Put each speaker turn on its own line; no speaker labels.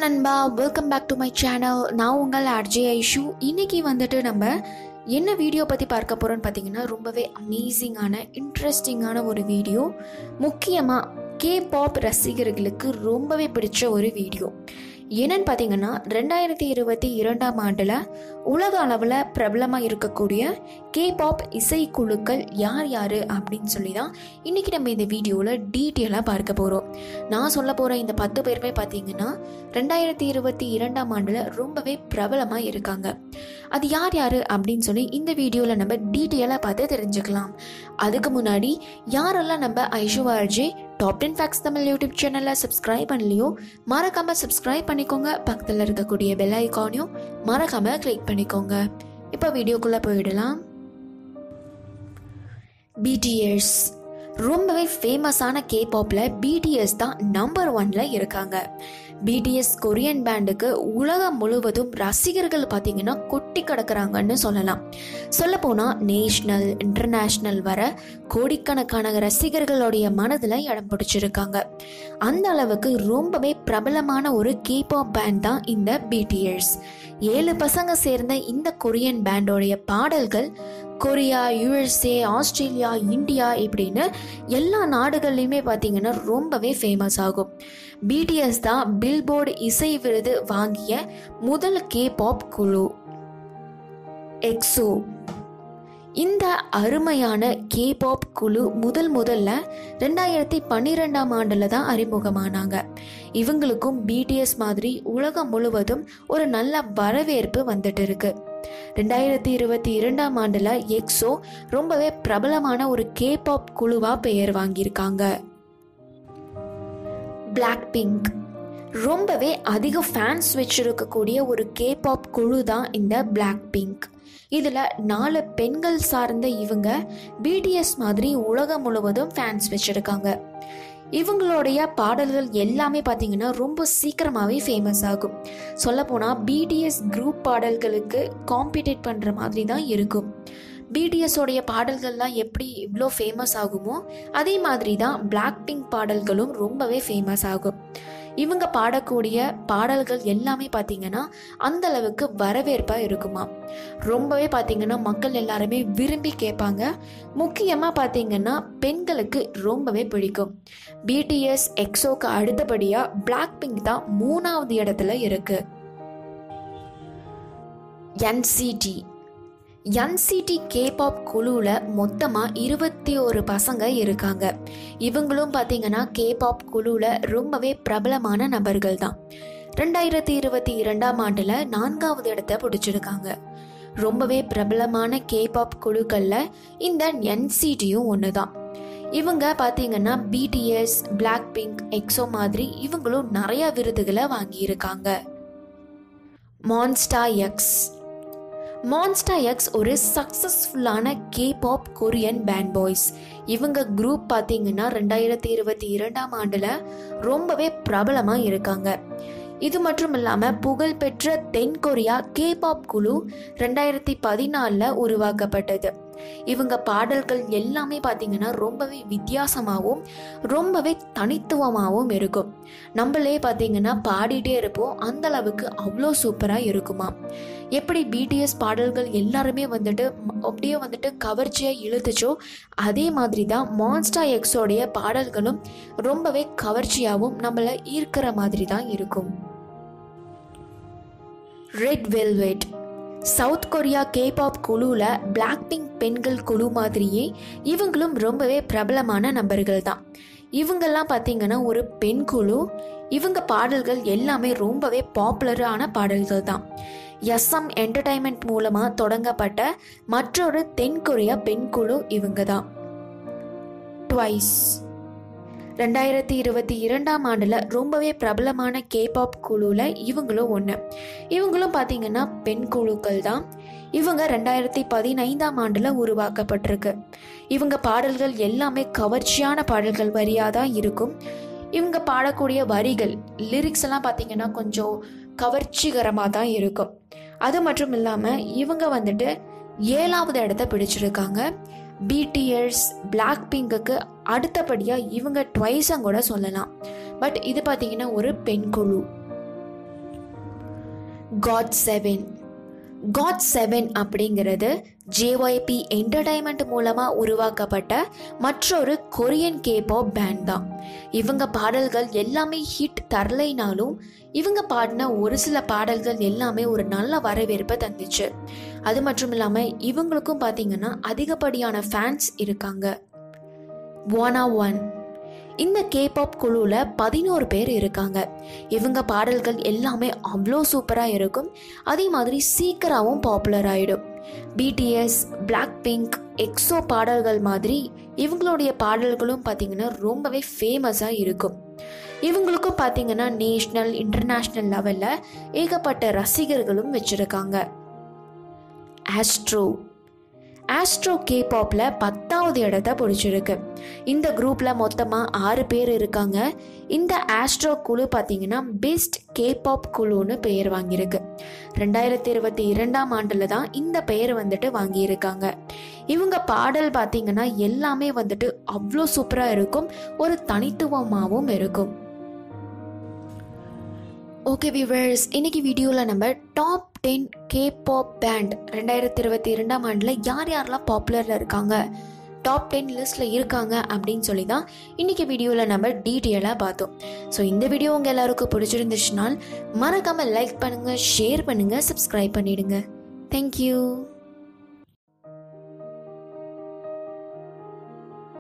நண்பா welcome back to my channel நான் உங்கள் ஆர்ஜே ஐஷு இன்னைக்கு வந்துட்டு நம்ம என்ன வீடியோ பற்றி பார்க்க போகிறோம்னு பார்த்தீங்கன்னா ரொம்பவே அமேசிங்கான இன்ட்ரெஸ்டிங்கான ஒரு வீடியோ முக்கியமாக கே பாப் ரசிகர்களுக்கு ரொம்பவே பிடிச்ச ஒரு வீடியோ என்னன்னு பார்த்தீங்கன்னா ரெண்டாயிரத்தி இருபத்தி இரண்டாம் ஆண்டில் உலக அளவில் பிரபலமாக இருக்கக்கூடிய கே பாப் இசைக்குழுக்கள் யார் யார் அப்படின்னு சொல்லி தான் இன்றைக்கி நம்ம இந்த வீடியோவில் டீட்டெயிலாக பார்க்க போகிறோம் நான் சொல்ல போகிற இந்த பத்து பேருமே பார்த்தீங்கன்னா ரெண்டாயிரத்தி இருபத்தி இரண்டாம் ஆண்டில் ரொம்பவே பிரபலமாக இருக்காங்க அது யார் யார் அப்படின்னு சொல்லி இந்த வீடியோவில் நம்ம டீட்டெயிலாக பார்த்து தெரிஞ்சுக்கலாம் அதுக்கு முன்னாடி யாரெல்லாம் நம்ம Aishu RJ top ten facts Tamil YouTube சேனலை சப்ஸ்கிரைப் பண்ணலையோ மறக்காமல் சப்ஸ்கிரைப் பண்ணிக்கோங்க பக்கத்தில் இருக்கக்கூடிய பெல் ஐக்கானையும் மறக்காமல் கிளிக் பண்ணிக்கோங்க இப்போ வீடியோக்குள்ளே போயிடலாம் பிடிஎஸ் ரொம்பவே ஃபேமஸான கே பாப்பில் பிடிஎஸ் தான் நம்பர் ஒன்ல இருக்காங்க பிடிஎஸ் கொரியன் பேண்டுக்கு உலகம் முழுவதும் ரசிகர்கள் பார்த்தீங்கன்னா கொட்டி கிடக்குறாங்கன்னு சொல்லலாம் சொல்லப்போனால் நேஷ்னல் இன்டர்நேஷ்னல் வர கோடிக்கணக்கான ரசிகர்களுடைய மனதில் இடம் பிடிச்சிருக்காங்க அந்த அளவுக்கு ரொம்பவே பிரபலமான ஒரு கே பாப் பேண்ட் தான் இந்த பிடிஎஸ் ஏழு பசங்க சேர்ந்த இந்த கொரியன் பேண்டோடைய பாடல்கள் கொரியா யுஎஸ்ஏ ஆஸ்திரேலியா இந்தியா இப்படின்னு எல்லா நாடுகள்லையுமே பார்த்தீங்கன்னா ரொம்பவே ஃபேமஸ் ஆகும் பிடிஎஸ் தான் பில்போர்டு இசை விருது வாங்கிய முதல் கே பாப் குழு எக்ஸோ இந்த அருமையான கே பாப் குழு முதல் முதல்ல ரெண்டாயிரத்தி பன்னிரெண்டாம் ஆண்டில் தான் அறிமுகமானாங்க இவங்களுக்கும் பிடிஎஸ் மாதிரி உலகம் முழுவதும் ஒரு நல்ல வரவேற்பு வந்துட்டு இருக்கு ரெண்டாயிரத்தி இருபத்தி இரண்டாம் ஆண்டில் எக்ஸோ ரொம்பவே பிரபலமான ஒரு கே பாப் குழுவாக பெயர் வாங்கியிருக்காங்க பிளாக் பிங்க் ரொம்பவே அதிக ஃபேன்ஸ் வச்சிருக்கக்கூடிய ஒரு கே பாப் குழு தான் இந்த பிளாக் பிங்க் இதில் நாலு பெண்கள் சார்ந்த இவங்க பிடிஎஸ் மாதிரி உலகம் முழுவதும் ஃபேன்ஸ் வச்சுருக்காங்க இவங்களுடைய பாடல்கள் எல்லாமே பார்த்தீங்கன்னா ரொம்ப சீக்கிரமாகவே ஃபேமஸ் ஆகும் சொல்லப்போனால் பிடிஎஸ் குரூப் பாடல்களுக்கு காம்படிட் பண்ணுற மாதிரி தான் இருக்கும் பிடிஎஸோடைய பாடல்கள்லாம் எப்படி இவ்வளோ ஃபேமஸ் ஆகுமோ அதே மாதிரி தான் பிளாக் பிங்க் பாடல்களும் ரொம்பவே ஃபேமஸ் ஆகும் இவங்க பாடக்கூடிய பாடல்கள் எல்லாமே பார்த்தீங்கன்னா அந்த அளவுக்கு வரவேற்பாக இருக்குமா ரொம்பவே பார்த்தீங்கன்னா மக்கள் எல்லாருமே விரும்பி கேட்பாங்க முக்கியமாக பார்த்தீங்கன்னா பெண்களுக்கு ரொம்பவே பிடிக்கும் பிடிஎஸ் எக்ஸோக்கு அடுத்தபடியாக பிளாக் பிங்க் தான் மூணாவது இடத்துல இருக்கு என்சிடி என்சிடி கேபாப் குழுவில் மொத்தமாக இருபத்தி ஒரு பசங்க இருக்காங்க இவங்களும் பார்த்தீங்கன்னா கேபாப் குழுவில் ரொம்பவே பிரபலமான நபர்கள் தான் ரெண்டாயிரத்தி இருபத்தி இரண்டாம் ஆண்டில் நான்காவது இடத்த பிடிச்சிருக்காங்க ரொம்பவே பிரபலமான கேபாப் குழுக்களில் இந்த என்சிடியும் ஒன்று தான் இவங்க பார்த்தீங்கன்னா பிடிஎஸ் பிளாக் பிங்க் எக்ஸோ மாதிரி இவங்களும் நிறைய விருதுகளை வாங்கியிருக்காங்க மான்ஸ்டா எக்ஸ் மான்ஸ்டா எக்ஸ் ஒரு சக்ஸஸ்ஃபுல்லான K pop Korean band boys இவங்க குரூப் பார்த்தீங்கன்னா ரெண்டாயிரத்தி இருபத்தி இரண்டாம் ஆண்டில் ரொம்பவே பிரபலமாக இருக்காங்க இது மட்டும் இல்லாமல் புகழ்பெற்ற தென் கொரியா கே பாப் குழு ரெண்டாயிரத்தி பதினாலில் உருவாக்கப்பட்டது இவங்க பாடல்கள் எல்லாமே பார்த்தீங்கன்னா ரொம்பவே வித்தியாசமாகவும் ரொம்பவே தனித்துவமாகவும் இருக்கும் நம்மளே பார்த்தீங்கன்னா பாடிட்டே இருப்போம் அந்த அளவுக்கு அவ்வளோ சூப்பராக இருக்குமா எப்படி பிடிஎஸ் பாடல்கள் எல்லாருமே வந்துட்டு அப்படியே வந்துட்டு கவர்ச்சியாக இழுத்துச்சோ அதே மாதிரி தான் மான்ஸ்டா எக்ஸோடைய பாடல்களும் ரொம்பவே கவர்ச்சியாகவும் நம்மளை ஈர்க்கிற மாதிரி தான் இருக்கும் Red Velvet South Korea K pop குழுவில் பிளாக் பிங்க் பெண்கள் குழு மாதிரியே இவங்களும் ரொம்பவே பிரபலமான நபர்கள் தான் இவங்கெல்லாம் பார்த்தீங்கன்னா ஒரு பெண் குழு இவங்க பாடல்கள் எல்லாமே ரொம்பவே பாப்புலரான பாடல்கள் தான் எஸ்எம் என்டர்டைன்மெண்ட் மூலமாக தொடங்கப்பட்ட மற்றொரு தென் கொரியா பெண் குழு இவங்க தான் ட்வைஸ் ரெண்டாயிரத்தி இருபத்தி இரண்டாம் ஆண்டில் ரொம்பவே பிரபலமான கேபாப் குழுவில் இவங்களும் ஒன்று இவங்களும் பார்த்தீங்கன்னா பெண் குழுக்கள் தான் இவங்க ரெண்டாயிரத்தி பதினைந்தாம் ஆண்டில் உருவாக்கப்பட்டிருக்கு இவங்க பாடல்கள் எல்லாமே கவர்ச்சியான பாடல்கள் வரியாக தான் இருக்கும் இவங்க பாடக்கூடிய வரிகள் லிரிக்ஸ் எல்லாம் பார்த்தீங்கன்னா கொஞ்சம் கவர்ச்சிகரமாக தான் இருக்கும் அது மட்டும் இல்லாமல் இவங்க வந்துட்டு ஏழாவது இடத்த பிடிச்சிருக்காங்க பிடிஎஸ் பிளாக் பிங்குக்கு அடுத்தபடியாக இவங்க ட்வைஸும் கூட சொல்லலாம் பட் இது பார்த்தீங்கன்னா ஒரு பெண் குழு காட் செவன் காட் செவன் அப்படிங்கிறது ஜேஒய்பி என்டர்டைன்மெண்ட் மூலமாக உருவாக்கப்பட்ட மற்றொரு கொரியன் கேபாப் பேண்ட் தான் இவங்க பாடல்கள் எல்லாமே ஹிட் தரலைனாலும் இவங்க பாடின ஒரு சில பாடல்கள் எல்லாமே ஒரு நல்ல வரவேற்பை தந்துச்சு அது மட்டும் இல்லாமல் இவங்களுக்கும் பார்த்தீங்கன்னா அதிகப்படியான ஃபேன்ஸ் இருக்காங்க ஒனா ஒன் இந்த கேபாப் குழுவில் பதினோரு பேர் இருக்காங்க இவங்க பாடல்கள் எல்லாமே அவ்வளோ சூப்பராக இருக்கும் அதே மாதிரி சீக்கிரமும் பாப்புலர் ஆகிடும் பிடிஎஸ் பிளாக் பிங்க் எக்ஸோ பாடல்கள் மாதிரி இவங்களுடைய பாடல்களும் பார்த்திங்கன்னா ரொம்பவே ஃபேமஸாக இருக்கும் இவங்களுக்கும் பார்த்தீங்கன்னா நேஷ்னல் இன்டர்நேஷ்னல் லெவலில் ஏகப்பட்ட ரசிகர்களும் வச்சுருக்காங்க ஆஸ்ட்ரோ ஆஸ்ட்ரோ கேபாப்பில் பத்தாவது இடத்த பிடிச்சிருக்கு இந்த குரூப்பில் மொத்தமாக ஆறு பேர் இருக்காங்க இந்த ஆஸ்ட்ரோ குழு பார்த்தீங்கன்னா பெஸ்ட் கேபாப் குழுன்னு பெயர் வாங்கியிருக்கு ரெண்டாயிரத்தி இருபத்தி இரண்டாம் ஆண்டில் தான் இந்த பெயர் வந்துட்டு வாங்கியிருக்காங்க இவங்க பாடல் பார்த்தீங்கன்னா எல்லாமே வந்துட்டு அவ்வளோ சூப்பராக இருக்கும் ஒரு தனித்துவமாகவும் இருக்கும் ஓகே வியூவர்ஸ் இன்னைக்கு வீடியோவில் நம்ம top ten K pop band ரெண்டாயிரத்தி இருபத்தி இரண்டாம் ஆண்டில் யார் யாரெல்லாம் பாப்புலரில் இருக்காங்க டாப் டென் லிஸ்ட்டில் இருக்காங்க அப்படின்னு சொல்லி தான் இன்றைக்கி வீடியோவில் நம்ம டீட்டெயிலாக பார்த்தோம் ஸோ இந்த வீடியோ உங்கள் எல்லாருக்கும் பிடிச்சிருந்துச்சுனால் மறக்காமல் லைக் பண்ணுங்கள் ஷேர் பண்ணுங்கள் சப்ஸ்கிரைப் பண்ணிவிடுங்க தேங்க்யூ